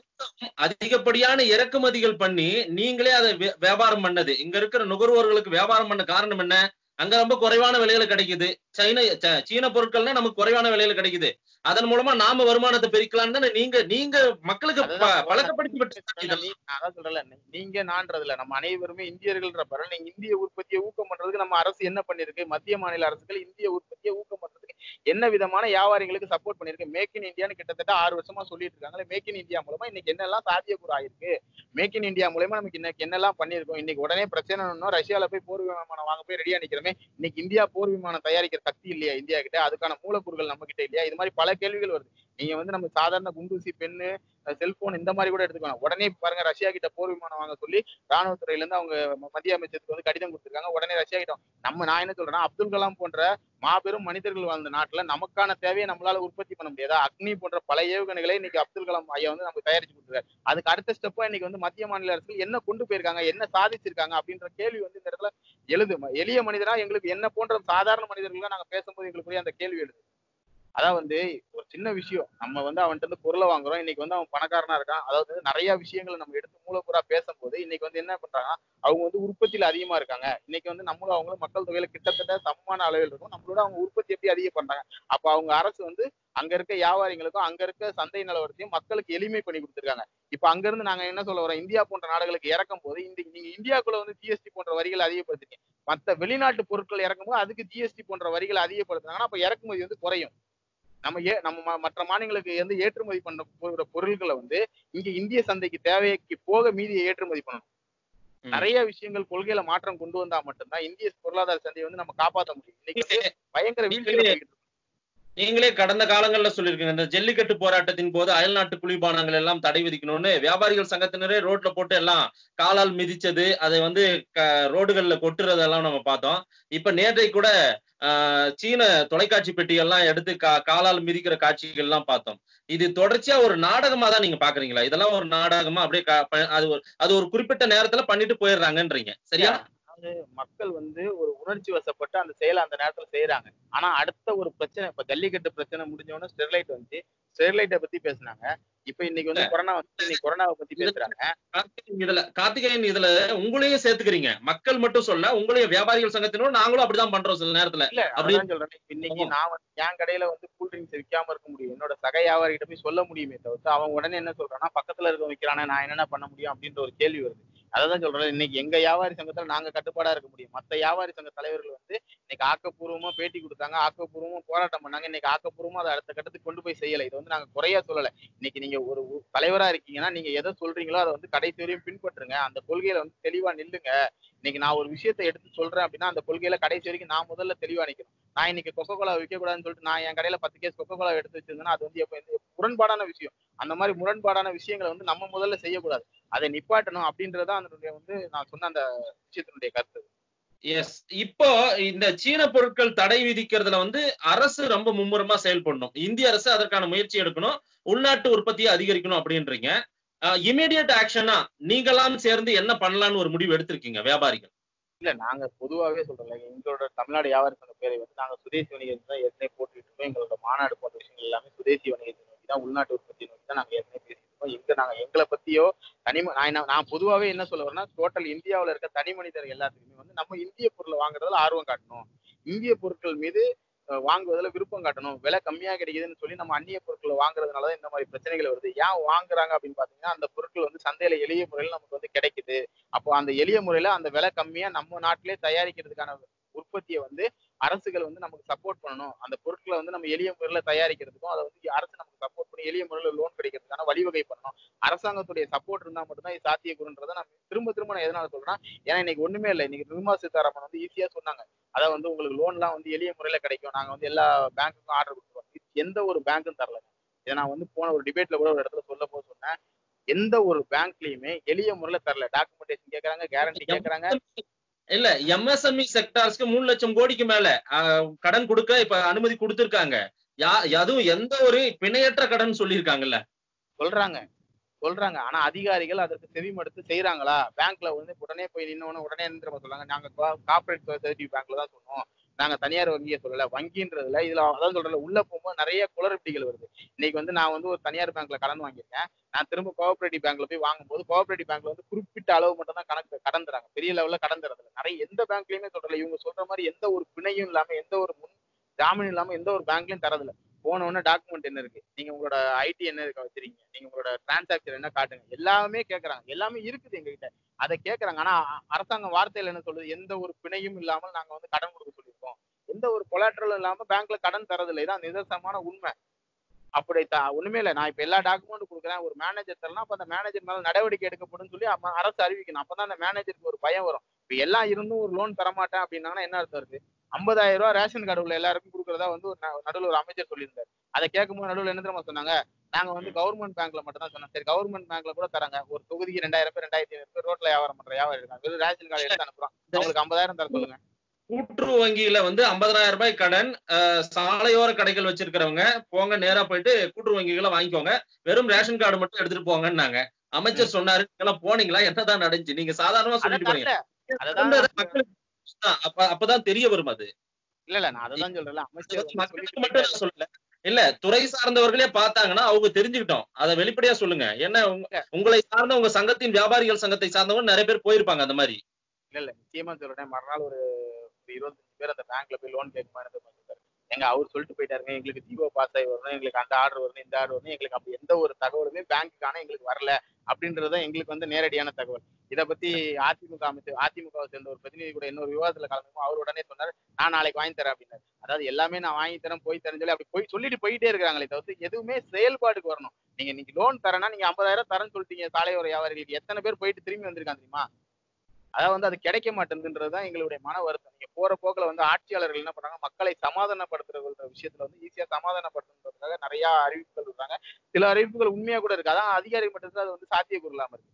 [SPEAKER 1] அதிகப்படியான இறக்குமதிகள் பண்ணி நீங்களே அதை வி- வியாபாரம் பண்ணது இங்க இருக்கிற நுகர்வோர்களுக்கு வியாபாரம் பண்ண காரணம் என்ன அங்க ரொம்ப குறைவான விலையில கிடைக்குது சைன ச- சீன பொருட்கள்னா நமக்கு குறைவான விலையில கிடைக்குது அதன் மூலமா நாம வருமானத்தை பெருக்கலாம் தானே நீங்க நீங்க மக்களுக்கு ப-
[SPEAKER 2] அதுதான்
[SPEAKER 1] பழக்கப்படுத்தி விட்டு
[SPEAKER 2] நீ-
[SPEAKER 1] இதெல்லாம்.
[SPEAKER 2] நான் அதான் சொல்றேன்ல, நீ- நீங்க நான்றதுல நம்ம அனைவருமே இந்தியர்கள்ன்ற பரவல் நீங்க இந்திய உற்பத்தியை ஊக்கம் பண்றதுக்கு நம்ம அரசு என்ன பண்ணிருக்கு மத்திய மாநில அரசுகள் இந்திய உற்பத்தியை ஊக்கம் பண்றதுக்கு என்ன விதமான வியாபாரிகளுக்கு சப்போர்ட் பண்ணிருக்கு மேக் இன் இந்தியான்னு கிட்டத்தட்ட ஆறு வருஷமா சொல்லிட்டு இருக்காங்களே மேக் இன் இந்தியா மூலமா இன்னைக்கு என்னெல்லாம் சாத்தியக்கூறு ஆயிருக்கு மேக் இன் இந்தியா மூலமா நமக்கு இன்னைக்கு என்னெல்லாம் பண்ணிருக்கோம் இன்னைக்கு உடனே பிரச்சனை ஒண்ணும் ரஷ்யால போய் போர் விமானம் வாங்க போய் ரெடியா நிக்கிறோமே இன்னைக்கு இந்தியா போர் விமானம் தயாரிக்கிற சக்தி இல்லையா இந்தியா கிட்ட அதுக்கான மூலக்கூறுகள் நம்ம கிட்ட இல்லையா இது மாதிரி பல கேள்விகள் வருது நீங்க வந்து நம்ம சாதாரண குண்டூசி பெண்ணு செல்போன் இந்த மாதிரி கூட எடுத்துக்கலாம் உடனே பாருங்க ரஷ்யா கிட்ட போர் விமானம் வாங்க சொல்லி ராணுவத்துறையில இருந்து அவங்க ம- மத்திய அமைச்சருக்கு வந்து கடிதம் கொடுத்திருக்காங்க உடனே ரஷ்யா கிட்ட நம்ம நான் என்ன சொல்றேன்னா அப்துல் கலாம் போன்ற மாபெரும் மனிதர்கள் வாழ்ந்த நாட்டுல நமக்கான தேவையை நம்மளால உற்பத்தி பண்ண முடியாதா அக்னி போன்ற பல ஏவுகணைகளை இன்னைக்கு அப்துல் கலாம் ஐயா வந்து நமக்கு தயாரிச்சு கொடுத்துருக்காரு அதுக்கு அடுத்த ஸ்டெப்பா இன்னைக்கு வந்து மத்திய மாநில அரசுகள் என்ன கொண்டு போயிருக்காங்க என்ன சாதிச்சிருக்காங்க அப்படின்ற கேள்வி வந்து இந்த இடத்துல எழுது ம- எளிய மனிதனா எங்களுக்கு என்ன போன்ற சாதாரண மனிதர்களா நாங்க பேசும்போது எங்களுக்கு அந்த கேள்வி எழுது அதான் வந்து ஒரு சின்ன விஷயம் நம்ம வந்து அவன்கிட்ட இருந்து பொருளை வாங்குறோம் இன்னைக்கு வந்து அவன் பணக்காரனா இருக்கான் அதாவது நிறைய விஷயங்களை நம்ம எடுத்து மூலக்கூறா பேசும்போது இன்னைக்கு வந்து என்ன பண்றாங்க அவங்க வந்து உற்பத்தியில அதிகமா இருக்காங்க இன்னைக்கு வந்து நம்மளும் அவங்களும் மக்கள் தொகையில கிட்டத்தட்ட சமமான அளவில் இருக்கும் நம்மளோட அவங்க உற்பத்தி எப்படி அதிகம் பண்றாங்க அப்ப அவங்க அரசு வந்து அங்க இருக்க வியாபாரிகளுக்கும் அங்க இருக்க சந்தை நிலவரத்தையும் மக்களுக்கு எளிமை பண்ணி கொடுத்துருக்காங்க இப்ப அங்க இருந்து நாங்க என்ன சொல்ல வரோம் இந்தியா போன்ற நாடுகளுக்கு இறக்கும் போது இந்த நீங்க இந்தியாக்குள்ள வந்து ஜிஎஸ்டி போன்ற வரிகளை அதிகப்படுத்துறீங்க மத்த வெளிநாட்டு பொருட்கள் இறக்கும்போது அதுக்கு ஜிஎஸ்டி போன்ற வரிகளை அதிகப்படுத்துனாங்கன்னா அப்ப இறக்குமதி வந்து குறையும் நம்ம ஏ நம்ம ம- மற்ற மாநிலங்களுக்கு வந்து ஏற்றுமதி பண்ண போகிற பொருட்களை வந்து இங்க இந்திய சந்தைக்கு தேவைக்கு போக மீதியை ஏற்றுமதி பண்ணணும்
[SPEAKER 1] ம்.
[SPEAKER 2] நிறைய விஷயங்கள் கொள்கையில மாற்றம் கொண்டு வந்தா மட்டும்தான் இந்திய பொருளாதார சந்தையை வந்து நம்ம காப்பாற்ற முடியும் இன்னைக்கு வந்து பயங்கர வீழ்ச்சியில போய்கிட்டு இருக்கு.
[SPEAKER 1] நீங்களே கடந்த காலங்கள்ல சொல்லியிருக்கீங்க இந்த ஜல்லிக்கட்டு போராட்டத்தின் போது அயல்நாட்டு குளிர்பானங்கள் எல்லாம் தடை விதிக்கணும்னு வியாபாரிகள் சங்கத்தினரே ரோட்ல போட்டு எல்லாம் காலால் மிதிச்சது அதை வந்து க- ரோடுகள்ல கொட்டுறதெல்லாம் நம்ம பார்த்தோம் இப்ப நேற்றைக்கு கூட ஆஹ், சீன தொலைக்காட்சி பெட்டியெல்லாம் எடுத்து கா காலால் மிதிக்கிற காட்சிகள் எல்லாம் பார்த்தோம் இது தொடர்ச்சியா ஒரு நாடகமா தான் நீங்க பாக்குறீங்களா இதெல்லாம் ஒரு நாடகமா அப்படியே கா- ப- அது ஒரு அது ஒரு குறிப்பிட்ட நேரத்துல பண்ணிட்டு போயிடுறாங்கன்றீங்க சரியா
[SPEAKER 2] அதாவது மக்கள் வந்து ஒரு உணர்ச்சி வசப்பட்டு அந்த செயலை அந்த நேரத்துல செய்யறாங்க ஆனா அடுத்த ஒரு பிரச்சனை இப்ப ஜல்லிக்கட்டு பிரச்சனை முடிஞ்ச உடனே ஸ்டெர்லைட் வந்து ஸ்டெர்லைட்டை பத்தி பேசுனாங்க இப்ப இன்னைக்கு வந்து கொரோனா வந்து இன்னைக்கு கொரோனாவை பத்தி பேசுறாங்க
[SPEAKER 1] கார்த்திகேயன் இதுல கார்த்திகேயன் இதுல உங்களையும் சேர்த்துக்கிறீங்க மக்கள் மட்டும் சொல்ல உங்களையும் வியாபாரிகள் சங்கத்தினரும் நாங்களும் அப்படிதான் பண்றோம் சில நேரத்துல
[SPEAKER 2] இல்ல
[SPEAKER 1] அப்படி-
[SPEAKER 2] அதான் சொல்றேன் இப்ப இன்னைக்கு நான் வந்து என் கடையில வந்து கூல் ட்ரிங்க்ஸ் விற்காம இருக்க முடியும் என்னோட சக வியாபாரிகிட்ட போய் சொல்ல முடியுமே தவிர்த்து அவன் உடனே என்ன சொல்றான்னா பக்கத்துல இருக்க விற்கிறானே நான் என்னென்ன பண்ண முடியும் அப்படின்ற ஒரு கேள்வி வருது அதான் சொல்றேன் இன்னைக்கு எங்க வியாபாரி சங்கத்துல நாங்க கட்டுப்பாடா இருக்க முடியும் மத்த வியாபாரி சங்க தலைவர்கள் வந்து இன்னைக்கு ஆக்கப்பூர்வமா பேட்டி கொடுத்தாங்க ஆக்கப்பூர்வமா போராட்டம் பண்ணாங்க இன்னைக்கு ஆக்கப்பூர்வமா அதை அடுத்த கட்டத்துக்கு கொண்டு போய் செய்யல இது வந்து நாங்க குறையா சொல்லல இன்னைக்கு நீங்க ஒரு ஊ- தலைவரா இருக்கீங்கன்னா நீங்க எதை சொல்றீங்களோ அதை வந்து கடைசி வரையும் பின்பற்றுங்க அந்த கொள்கையில வந்து தெளிவா நில்லுங்க இன்னைக்கு நான் ஒரு விஷயத்தை எடுத்து சொல்றேன் அப்படின்னா அந்த கொள்கையில கடைசி வரைக்கும் நான் முதல்ல தெளிவா நிக்கணும் நான் இன்னைக்கு கொக்கோ கோலா விற்க கூடாதுன்னு சொல்லிட்டு நான் என் கடையில பத்து கேஸ் கொக்கோ கோலா எடுத்து வச்சிருந்தேன்னா அது வந்து எப்ப எந்த- முரண்பாடான விஷயம் அந்த மாதிரி முரண்பாடான விஷயங்களை வந்து நம்ம முதல்ல செய்யக்கூடாது அதை நிப்பாட்டணும் அப்படின்றதான் அதனுடைய வந்து நான் சொன்ன அந்த விஷயத்தினுடைய கருத்து
[SPEAKER 1] எஸ் இப்போ இந்த சீன பொருட்கள் தடை விதிக்கிறதுல வந்து அரசு ரொம்ப மும்முரமா செயல்படணும் இந்திய அரசு அதற்கான முயற்சி எடுக்கணும் உள்நாட்டு உற்பத்தியை அதிகரிக்கணும் அப்படின்றீங்க இமீடியட் ஆக்ஷனா நீங்களாம் சேர்ந்து என்ன பண்ணலாம்னு ஒரு முடிவு எடுத்திருக்கீங்க வியாபாரிகள்
[SPEAKER 2] இல்ல நாங்க பொதுவாகவே சொல்றோம்ல எங்களோட தமிழ்நாடு வியாபாரி சங்க பேரை வந்து நாங்க சுதேசி வணிகத்தை தான் ஏற்கனவே போட்டுட்டு இருக்கோம் எங்களோட மாநாடு போன்ற விஷயங்கள் எல்லாமே சுதேசி வணிகத்தை நோக்கி தான் உள்நாட்டு உற்பத்தி நோக்கி தான் நாங்க ஏற்கனவே பேசிட்டு இருக்கோம் எங்க நாங்க எங்களை பத்தியோ தனி ம- நான் என்ன- நான் பொதுவாகவே என்ன சொல்ல வரேன்னா டோட்டல் இந்தியாவுல இருக்க தனி மனிதர் எல்லாத்துக்குமே வந்து நம்ம இந்திய பொருளை வாங்குறதுல ஆர்வம் காட்டணும் இந்திய பொருட்கள் மீது அஹ், வாங்குவதுல விருப்பம் காட்டணும் விலை கம்மியா கிடைக்குதுன்னு சொல்லி நம்ம அந்நிய பொருட்களை வாங்குறதுனாலதான் இந்த மாதிரி பிரச்சனைகள் வருது ஏன் வாங்குறாங்க அப்படின்னு பாத்தீங்கன்னா அந்த பொருட்கள் வந்து சந்தையில எளிய முறையில் நமக்கு வந்து கிடைக்குது அப்போ அந்த எளிய முறையில அந்த விலை கம்மியா நம்ம நாட்டிலே தயாரிக்கிறதுக்கான உற்பத்தியை வந்து அரசுகள் வந்து நமக்கு சப்போர்ட் பண்ணணும் அந்த பொருட்களை வந்து நம்ம எளிய முறையில தயாரிக்கிறதுக்கும் அதை வந்து அரசு நமக்கு சப்போர்ட் பண்ணி எளிய முறையில லோன் கிடைக்கிறதுக்கான வழிவகை பண்ணணும் அரசாங்கத்துடைய சப்போர்ட் இருந்தா மட்டும்தான் இது சாத்தியக்கூறுன்றதை நான் திரும்ப திரும்ப நான் எதனால சொல்றேன் ஏன்னா இன்னைக்கு ஒண்ணுமே இல்லை இன்னைக்கு நிர்மலா சீதாராமன் வந்து ஈஸியா சொன்னாங்க அதான் வந்து உங்களுக்கு லோன்லாம் வந்து எளிய முறையில கிடைக்கும் நாங்க வந்து எல்லா பேங்க்குக்கும் ஆர்டர் கொடுத்துருவோம் இது எந்த ஒரு பேங்க்கும் தரல இதை நான் வந்து போன ஒரு டிபேட்ல கூட ஒரு இடத்துல சொல்ல போது சொன்னேன் எந்த ஒரு பேங்க்லயுமே எளிய முறையில தரல டாக்குமெண்டேஷன் கேக்குறாங்க கேரண்டி கேக்குறாங்க
[SPEAKER 1] இல்ல எம்எஸ்எம்இ செக்டார்ஸ்க்கு மூணு லட்சம் கோடிக்கு மேல ஆஹ், கடன் கொடுக்க இப்ப அனுமதி கொடுத்திருக்காங்க யா அதுவும் எந்த ஒரு பிணையற்ற கடன் சொல்லியிருக்காங்கல்ல
[SPEAKER 2] சொல்றாங்க சொல்றாங்க ஆனா அதிகாரிகள் அதற்கு செவிமடுத்து செய்யறாங்களா பேங்க்ல வந்து உடனே போய் நின்னவன உடனே என்ன தெரியுமா சொல்றாங்க நாங்க கார்பரேட் சொசைட்டி பேங்க்ல தான் சொன்னோம் நாங்க தனியார் வங்கியை சொல்லல வங்கின்றதுல இதுல அதான் சொல்றல உள்ள போகும்போது நிறைய குளறுபடிகள் வருது இன்னைக்கு வந்து நான் வந்து ஒரு தனியார் பேங்க்ல கடன் வாங்கியிருக்கேன் நான் திரும்ப கோஆபரேட்டிவ் பேங்க்ல போய் வாங்கும்போது கோஆபரேட்டிவ் பேங்க்ல வந்து குறிப்பிட்ட அளவு மட்டும் தான் கணக்கு கடன் தராங்க பெரிய லெவல்ல கடன் தரதில்ல நிறைய எந்த பேங்க்லயுமே சொல்றல இவங்க சொல்ற மாதிரி எந்த ஒரு பிணையும் இல்லாம எந்த ஒரு முன் ஜாமீன் இல்லாம எந்த ஒரு பேங்க்லயும் தரதில்ல போன உடனே டாக்குமெண்ட் என்ன இருக்கு நீங்க உங்களோட ஐடி என்ன இருக்க வச்சிருக்கீங்க நீங்க உங்களோட டிரான்சாக்ஷன் என்ன காட்டுங்க எல்லாமே கேக்குறாங்க எல்லாமே இருக்குது எங்ககிட்ட அதை கேக்குறாங்க ஆனா அ- அரசாங்கம் வார்த்தையில என்ன சொல்லுது எந்த ஒரு பிணையும் இல்லாமல் நாங்க வந்து கடன் கொடுக்க சொல்லியிருக்கோம் எந்த ஒரு கொலாட்ரலும் இல்லாம பேங்க்ல கடன் தரதில்லை இதான் நிதர்சனமான உண்மை அப்படி த ஒண்ணுமே இல்லை நான் இப்ப எல்லா டாக்குமெண்ட் கொடுக்குறேன் ஒரு மேனேஜர் தரலாம் அப்ப அந்த மேனேஜர் மேல நடவடிக்கை எடுக்கப்படும் சொல்லி அப்ப அரசு அறிவிக்கணும் அப்பதான் அந்த மேனேஜருக்கு ஒரு பயம் வரும் இப்ப எல்லாம் இருந்தும் ஒரு லோன் தரமாட்டேன் அப்படின்னாங்கன்னா என்ன அர்த்தம் இருக்கு ஐம்பதாயிரம் ரூபாய் ரேஷன் கார்டு உள்ள எல்லாருக்கும் கொடுக்குறதா வந்து ஒரு ந- நடுவுல ஒரு அமைச்சர் சொல்லியிருந்தாரு அதை கேட்கும்போது நடுவுல என்ன தெரியுமா சொன்னாங்க நாங்க வந்து கவர்மெண்ட் பேங்க்ல மட்டும் தான் சொன்னோம் சரி கவர்மெண்ட் பேங்க்ல கூட தராங்க ஒரு தொகுதிக்கு ரெண்டாயிரம் பேர் ரெண்டாயிரத்தி ஐநூறு பேர் ரோட்ல வியாபாரம் பண்ற வியாபாரம் இருக்காங்க வெறும் ரேஷன் கார்டு எடுத்து அனுப்புறோம் அவங்களுக்கு ஐம்பதாயிரம் தர சொல்லுங்க
[SPEAKER 1] கூட்டுறவு வங்கியில வந்து 50000 ரூபாய் கடன் ஆஹ், சாலையோர கடைகள் வச்சிருக்கிறவங்க போங்க நேரா போயிட்டு கூட்டுறவு வங்கிகளை வாங்கிக்கோங்க வெறும் ரேஷன் கார்டு மட்டும் எடுத்துட்டு போங்கன்னாங்க அமைச்சர் சொன்னாரு நீங்களாம் போனீங்களா என்னதான் நடந்துச்சு நீங்க சாதாரணமா
[SPEAKER 2] அதை
[SPEAKER 1] சொல்லிட்டு போனீங்க
[SPEAKER 2] தரல அததான்
[SPEAKER 1] சொல்றது மக்களுக்கு தான். அப்ப அப்பதான் தெரிய வரும் அது
[SPEAKER 2] இல்ல இல்ல நான் அததான் சொல்றேன்
[SPEAKER 1] அது
[SPEAKER 2] அமைச்சர்
[SPEAKER 1] வந்து
[SPEAKER 2] வந்து
[SPEAKER 1] மக்களுக்கு
[SPEAKER 2] சொல்லிட்டு
[SPEAKER 1] மட்டும் நான் சொல்லல இல்ல துறை சார்ந்தவர்களே பார்த்தாங்கன்னா அவங்க தெரிஞ்சுக்கிட்டோம் அதை வெளிப்படையா சொல்லுங்க என்ன உங்க- உங்களை சார்ந்த உங்க சங்கத்தின் வியாபாரிகள் சங்கத்தை சார்ந்தவங்க நிறைய பேர் போயிருப்பாங்க அந்த மாதிரி
[SPEAKER 2] இல்ல இல்ல நிச்சயமா சொல்றேன் மறுநாள் ஒரு ஒரு இருபத்தஞ்சு பேர் அந்த பேங்க்ல போய் லோன் கேட்குமா சொல்லிட்டாரு எங்க அவர் சொல்லிட்டு போயிட்டாருங்க எங்களுக்கு ஜீவோ பாஸ் ஆகி வரணும் எங்களுக்கு அந்த ஆர்டர் வரணும் இந்த ஆர்டர் வரணும் எங்களுக்கு அப்படி எந்த ஒரு தகவலுமே பேங்க்குக்கான எங்களுக்கு வரல அப்படின்றதுதான் எங்களுக்கு வந்து நேரடியான தகவல் இதை பத்தி அதிமுக அமைச்சர் அதிமுகவை சேர்ந்த ஒரு பிரதிநிதி கூட இன்னொரு விவாதத்துல கலந்துக்கும் அவர் உடனே சொன்னாரு நான் நாளைக்கு வாங்கி தரேன் அப்படின்னாரு அதாவது எல்லாமே நான் வாங்கி தரேன் போய் தரேன் சொல்லி அப்படி போய் சொல்லிட்டு போயிட்டே இருக்காங்களே தவிர்த்து எதுவுமே செயல்பாடுக்கு வரணும் நீங்க இன்னைக்கு லோன் தரேன்னா நீங்க ஐம்பதாயிரம் தரேன்னு சொல்லிட்டீங்க சாலையோர வியாபாரிகளுக்கு எத்தனை பேர் போயிட்டு திரும்பி வந்திருக்காங்க தெரியுமா அதாவது வந்து அது கிடைக்க மாட்டேங்குதுன்றது தான் எங்களுடைய மன வருத்தம் நீங்க போற போக்குல வந்து ஆட்சியாளர்கள் என்ன பண்றாங்க மக்களை சமாதானப்படுத்துறதுன்ற விஷயத்துல வந்து ஈஸியா சமாதானப்படுத்துறதுக்காக நிறைய அறிவிப்புகள் விடுறாங்க சில அறிவிப்புகள் உண்மையா கூட இருக்கு அதான் அதிகாரி மட்டத்துல அது வந்து சாத்தியக்கூறு இல்லாம இருக்கு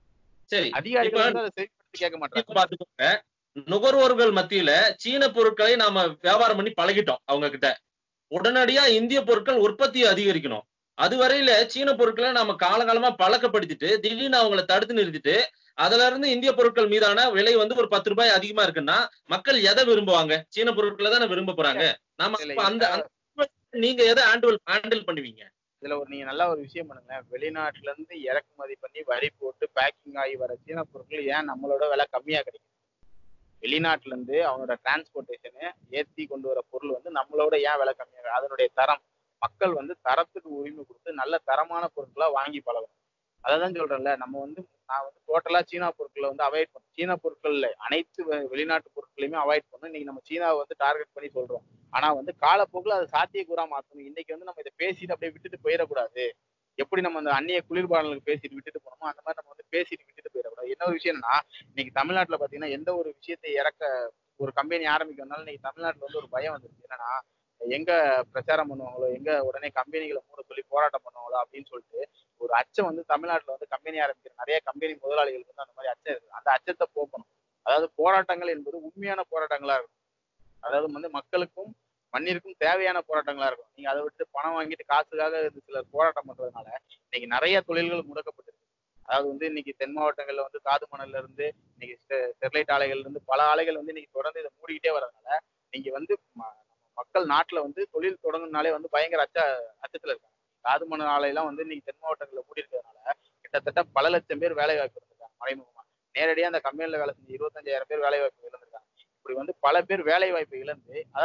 [SPEAKER 1] சரி
[SPEAKER 2] அதிகாரிகள்
[SPEAKER 1] இப்ப
[SPEAKER 2] வந்து அதை செயல்படுத்தி கேட்க மாட்டாங்க
[SPEAKER 1] இப்ப பாத்துக்கோங்க நுகர்வோர்கள் மத்தியில சீன பொருட்களை நாம வியாபாரம் பண்ணி பழகிட்டோம் அவங்க கிட்ட உடனடியா இந்திய பொருட்கள் உற்பத்தியை அதிகரிக்கணும் அதுவரையில சீன பொருட்களை நாம காலகாலமா பழக்கப்படுத்திட்டு திடீர்னு அவங்கள தடுத்து நிறுத்திட்டு அதுல இருந்து இந்திய பொருட்கள் மீதான விலை வந்து ஒரு பத்து ரூபாய் அதிகமா இருக்குன்னா மக்கள் எதை விரும்புவாங்க சீன பொருட்களை தானே விரும்ப போறாங்க நாம
[SPEAKER 2] இல்ல,
[SPEAKER 1] அப்ப அந்த அந்த நீங்க எதை ஹேண்டில் ஹேண்டில் பண்ணுவீங்க
[SPEAKER 2] இதுல ஒரு நீங்க நல்லா ஒரு விஷயம் பண்ணுங்க வெளிநாட்டுல இருந்து இறக்குமதி பண்ணி வரி போட்டு பேக்கிங் ஆகி வர சீன பொருட்கள் ஏன் நம்மளோட விலை கம்மியா கிடைக்கும் வெளிநாட்டுல இருந்து அவனோட டிரான்ஸ்போர்ட்டேஷனு ஏத்தி கொண்டு வர பொருள் வந்து நம்மளோட ஏன் விலை கம்மியா இருக்கு? அதனுடைய தரம் மக்கள் வந்து தரத்துக்கு உரிமை கொடுத்து நல்ல தரமான பொருட்களா வாங்கி பழகணும் அதான் சொல்றேன்ல நம்ம வந்து நான் வந்து டோட்டலா சீனா பொருட்களை வந்து அவாய்ட் பண்ணும் சீனா பொருட்கள் இல்ல அனைத்து வெ- வெளிநாட்டு பொருட்களையுமே அவாய்ட் பண்ணணும் இன்னைக்கு நம்ம சீனாவை வந்து டார்கெட் பண்ணி சொல்றோம் ஆனா வந்து காலப்போக்குல அதை சாத்தியக்கூறா மாத்தணும் இன்னைக்கு வந்து நம்ம இதை பேசிட்டு அப்படியே விட்டுட்டு போயிடக்கூடாது எப்படி நம்ம அந்த அந்நிய குளிர்பானங்களுக்கு பேசிட்டு விட்டுட்டு போனோமோ அந்த மாதிரி நம்ம வந்து பேசிட்டு விட்டுட்டு போயிடக்கூடாது என்ன ஒரு விஷயம் என்னன்னா இன்னைக்கு தமிழ்நாட்டுல பாத்தீங்கன்னா எந்த ஒரு விஷயத்தை இறக்க ஒரு கம்பெனி ஆரம்பிக்க வந்தாலும் இன்னைக்கு தமிழ்நாட்டுல வந்து ஒரு பயம் வந்துருச்சு என்னன்னா எங்க பிரச்சாரம் பண்ணுவாங்களோ எங்க உடனே கம்பெனிகளை மூட சொல்லி போராட்டம் பண்ணுவாங்களோ அப்படின்னு சொல்லிட்டு ஒரு அச்சம் வந்து தமிழ்நாட்டுல வந்து கம்பெனி ஆரம்பிக்கிற நிறைய கம்பெனி முதலாளிகளுக்கு வந்து அந்த மாதிரி அச்சம் இருக்கு அந்த அச்சத்தை போக்கணும் அதாவது போராட்டங்கள் என்பது உண்மையான போராட்டங்களா இருக்கும் அதாவது வந்து மக்களுக்கும் மண்ணிற்கும் தேவையான போராட்டங்களா இருக்கும் நீங்க அதை விட்டு பணம் வாங்கிட்டு காசுக்காக இது சிலர் போராட்டம் பண்றதுனால இன்னைக்கு நிறைய தொழில்கள் முடக்கப்பட்டிருக்கு அதாவது வந்து இன்னைக்கு தென் மாவட்டங்கள்ல வந்து தாது மணல்ல இருந்து இன்னைக்கு ஸ்டெ- ஸ்டெர்லைட் ஆலைகள்ல இருந்து பல ஆலைகள் வந்து இன்னைக்கு தொடர்ந்து இதை மூடிக்கிட்டே வரதுனால நீங்க வந்து ம- மக்கள் நாட்டுல வந்து தொழில் தொடங்குனாலே வந்து பயங்கர அச்ச அச்சத்துல இருக்காங்க தாது மணல் ஆலையெல்லாம் வந்து இன்னைக்கு தென் மாவட்டங்கள்ல மூடி இருக்கிறதுனால கிட்டத்தட்ட பல லட்சம் பேர் வேலை வாய்ப்பு இருந்திருக்காங்க மறைமுகமா நேரடியா அந்த கம்பெனில வேலை செஞ்சு இருபத்தஞ்சாயிரம் பேர் வேலை வாய்ப்பு இழந்திருக்காங்க இப்படி வந்து பல பேர் வேலை வாய்ப்பு இழந்து அதாவது நமக்கு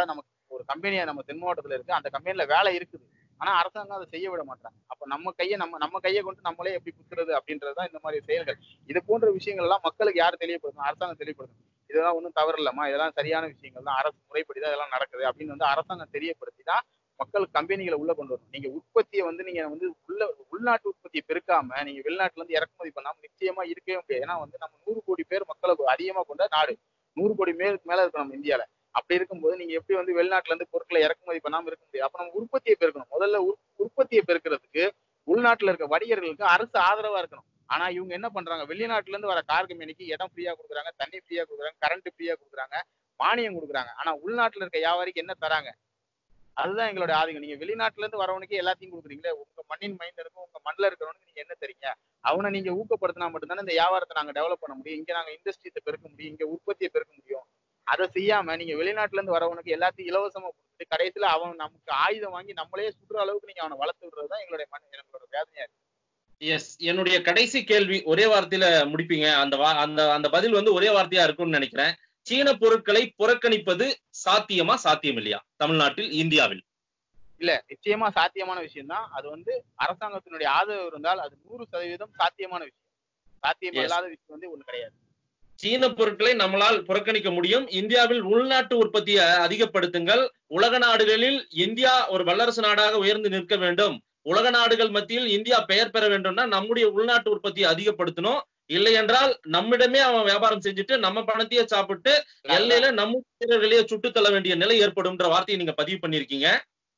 [SPEAKER 2] ஒரு கம்பெனியா நம்ம தென் மாவட்டத்துல இருக்கு அந்த கம்பெனில வேலை இருக்குது ஆனா அரசாங்கம் அதை செய்ய விட மாட்டாங்க அப்ப நம்ம கையை நம்ம நம்ம கையை கொண்டு நம்மளே எப்படி குத்துறது அப்படின்றதுதான் இந்த மாதிரி செயல்கள் இது போன்ற விஷயங்கள் எல்லாம் மக்களுக்கு யார் தெளிவுபடுத்தணும் அரசாங்கம் தெளிவுபடுத்தணும் இதெல்லாம் ஒன்றும் தவறு இல்லம்மா இதெல்லாம் சரியான விஷயங்கள் தான் அரசு முறைப்படி தான் இதெல்லாம் நடக்குது அப்படின்னு வந்து அரசாங்கம் தெரியப்படுத்தி தான் மக்கள் கம்பெனிகளை உள்ள கொண்டு வரணும் நீங்க உற்பத்தியை வந்து நீங்க வந்து உள்ள உள்நாட்டு உற்பத்தியை பெருக்காம நீங்க வெளிநாட்டுல இருந்து இறக்குமதி பண்ணாம நிச்சயமா இருக்கவே முடியாது ஏன்னா வந்து நம்ம நூறு கோடி பேர் மக்களை அதிகமா கொண்ட நாடு நூறு கோடி மேலுக்கு மேல இருக்கு நம்ம இந்தியால அப்படி இருக்கும்போது நீங்க எப்படி வந்து வெளிநாட்டுல இருந்து பொருட்களை இறக்குமதி பண்ணாம இருக்க முடியாது அப்ப நம்ம உற்பத்தியை பெருக்கணும் முதல்ல உற்- உற்பத்தியை பெருக்கிறதுக்கு உள்நாட்டுல இருக்க வணிகர்களுக்கு அரசு ஆதரவா இருக்கணும் ஆனா இவங்க என்ன பண்றாங்க வெளிநாட்டுல இருந்து வர கார் கம்பெனிக்கு இடம் ஃப்ரீயா கொடுக்குறாங்க தண்ணி ஃப்ரீயா கொடுக்குறாங்க கரண்ட் ஃப்ரீயா கொடுக்குறாங்க மானியம் கொடுக்குறாங்க ஆனா உள்நாட்டுல இருக்க வியாபாரிக்கு என்ன தராங்க அதுதான் எங்களோட ஆதிக்கம் நீங்க வெளிநாட்டுல இருந்து வரவனுக்கு எல்லாத்தையும் கொடுக்குறீங்களே உங்க மண்ணின் மைந்தனுக்கும் உங்க மண்ணில் இருக்கிறவனுக்கு நீங்க என்ன தரீங்க அவனை நீங்க ஊக்கப்படுத்தினா மட்டும்தானே இந்த வியாபாரத்தை நாங்க டெவலப் பண்ண முடியும் இங்க நாங்க இண்டஸ்ட்ரீஸை பெருக்க முடியும் இங்க உற்பத்தியை பெருக்க முடியும் அதை செய்யாம நீங்க வெளிநாட்டுல இருந்து வரவனுக்கு எல்லாத்தையும் இலவசமா கொடுத்துட்டு கடைசியில அவன் நமக்கு ஆயுதம் வாங்கி நம்மளே சுடுற அளவுக்கு நீங்க அவனை வளர்த்து விடுறதுதான் எங்களுடைய மண் எங்களோட வேதனையா இருக்கு
[SPEAKER 1] எஸ் என்னுடைய கடைசி கேள்வி ஒரே வார்த்தையில முடிப்பீங்க அந்த வா- அந்த அந்த பதில் வந்து ஒரே வார்த்தையா இருக்கும்னு நினைக்கிறேன் சீன பொருட்களை புறக்கணிப்பது சாத்தியமா சாத்தியம் இல்லையா தமிழ்நாட்டில் இந்தியாவில்
[SPEAKER 2] இல்ல நிச்சயமா சாத்தியமான விஷயம் தான் அது வந்து அரசாங்கத்தினுடைய ஆதரவு இருந்தால் அது நூறு சதவீதம் சாத்தியமான விஷயம் சாத்தியம்
[SPEAKER 1] Yes.
[SPEAKER 2] இல்லாத விஷயம் வந்து ஒண்ணு கிடையாது
[SPEAKER 1] சீன பொருட்களை நம்மளால் புறக்கணிக்க முடியும் இந்தியாவில் உள்நாட்டு உற்பத்தியை அதிகப்படுத்துங்கள் உலக நாடுகளில் இந்தியா ஒரு வல்லரசு நாடாக உயர்ந்து நிற்க வேண்டும் உலக நாடுகள் மத்தியில் இந்தியா பெயர் பெற வேண்டும்னா நம்முடைய உள்நாட்டு உற்பத்தியை அதிகப்படுத்தணும் இல்லை என்றால் நம்மிடமே அவன் வியாபாரம் செஞ்சுட்டு நம்ம பணத்தையே சாப்பிட்டு எல்லையில நம்ம வீரர்களையே சுட்டு தள்ள வேண்டிய நிலை ஏற்படும்ன்ற வார்த்தையை நீங்க பதிவு பண்ணிருக்கீங்க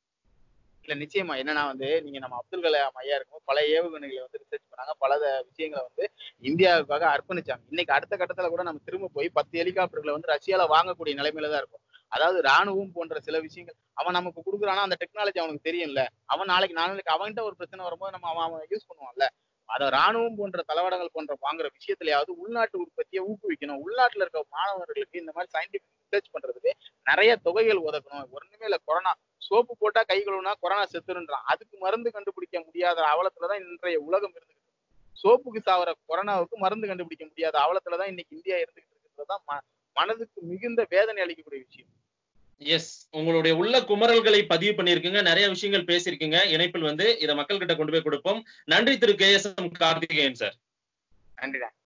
[SPEAKER 2] இல்ல நிச்சயமா என்னன்னா வந்து நீங்க நம்ம அப்துல் கலாம் ஐயா இருக்கும்போது பல ஏவுகணைகளை வந்து ரிசர்ச் பண்ணாங்க பல த- விஷயங்களை வந்து இந்தியாவுக்காக அர்ப்பணிச்சாங்க இன்னைக்கு அடுத்த கட்டத்துல கூட நம்ம திரும்ப போய் பத்து ஹெலிகாப்டர்களை வந்து ரஷ்யால வாங்கக்கூடிய நிலைமையில தான் இருக்கும் அதாவது ராணுவம் போன்ற சில விஷயங்கள் அவன் நமக்கு கொடுக்குறானா அந்த டெக்னாலஜி அவனுக்கு தெரியும்ல அவன் நாளைக்கு நாளைக்கு அவன்கிட்ட ஒரு பிரச்சனை வரும்போது நம்ம அவன் அவன் யூஸ் பண்ணுவான்ல அத ராணுவம் போன்ற தளவாடங்கள் போன்ற வாங்குற விஷயத்துலயாவது உள்நாட்டு உற்பத்தியை ஊக்குவிக்கணும் உள்நாட்டுல இருக்க மாணவர்களுக்கு இந்த மாதிரி சயின்டிபிக் ரிசர்ச் பண்றதுக்கு நிறைய தொகைகள் ஒதுக்கணும் ஒண்ணுமே இல்ல கொரோனா சோப்பு போட்டா கை கழுவுனா கொரோனா செத்துருன்றான் அதுக்கு மருந்து கண்டுபிடிக்க முடியாத அவலத்துலதான் இன்றைய உலகம் இருந்துகிட்டு இருக்கு. சோப்புக்கு சாவர கொரோனாவுக்கு மருந்து கண்டுபிடிக்க முடியாத அவலத்துலதான் இன்னைக்கு இந்தியா இருந்துகிட்டு இருக்கிறதுதான் ம- மனதுக்கு மிகுந்த வேதனை அளிக்கக்கூடிய விஷயம்
[SPEAKER 1] எஸ் உங்களுடைய உள்ள குமரல்களை பதிவு பண்ணிருக்கீங்க நிறைய விஷயங்கள் பேசியிருக்கீங்க இணைப்பில் வந்து இதை மக்கள்கிட்ட கொண்டு போய் கொடுப்போம் நன்றி திரு K S M Karthikeyan sir
[SPEAKER 2] நன்றிடா